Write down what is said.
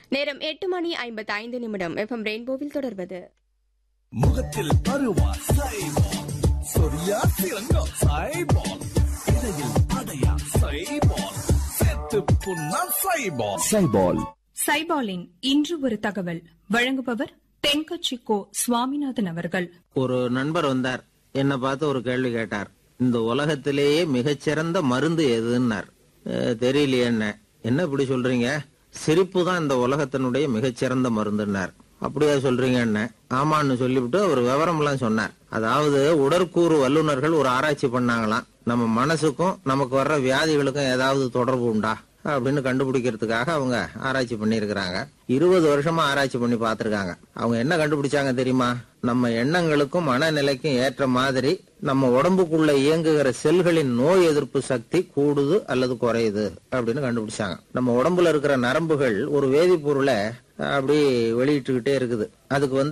நேரம் எட்டு மணி ஐம்பத்தி ஐந்து நிமிடம் எஃப்எம் ரெயின்போவில் தொடர்வது முகத்தில் பருவா சைபால் சொரியா சிறங்கா சைபால் இடையில் அடையா சைபால் செத்து புண்ணா சைபால் சைபால் சைபாலின் இன்று ஒரு தகவல் வழங்குபவர் தென்கட்சி கோ சுவாமிநாதன் அவர்கள் ஒரு நண்பர் வந்தார் என்ன பார்த்து ஒரு கேள்வி கேட்டார் இந்த உலகத்திலேயே மிகச்சிறந்த மருந்து எதுன்னார் "அஹ், தெரியலையே என்ன என்ன இப்படி சொல்றீங்க சிரிப்பு தான் இந்த உலகத்தினுடைய மிகச்சிறந்த மருந்துன்னார் அப்படியா சொல்றீங்க என்ன ஆமான்னு சொல்லிவிட்டு அவர் விவரம் எல்லாம் சொன்னார் அதாவது உடற்கூறு வல்லுநர்கள் ஒரு ஆராய்ச்சி பண்ணாங்களாம் நம்ம மனசுக்கும் நமக்கு வர்ற வியாதிகளுக்கும் ஏதாவது தொடர்பு உண்டா அப்படின்னு கண்டுபிடிக்கிறதுக்காக அவங்க ஆராய்ச்சி பண்ணியிருக்கிறாங்க இருபது வருஷமா ஆராய்ச்சி பண்ணி பார்த்திருக்காங்க அவங்க என்ன கண்டுபிடிச்சாங்க தெரியுமா நம்ம எண்ணங்களுக்கும் மனநிலைக்கும் ஏற்ற மாதிரி நம்ம உடம்புக்குள்ள இயங்குகிற செல்களின் நோய் எதிர்ப்பு சக்தி கூடுது அல்லது குறையுது அப்படின்னு கண்டுபிடிச்சாங்க நம்ம உடம்புல இருக்கிற நரம்புகள் ஒரு வேதிப்பொருளை அப்படி வெளியிட்டுக்கிட்டே இருக்குது அதுக்கு வந்து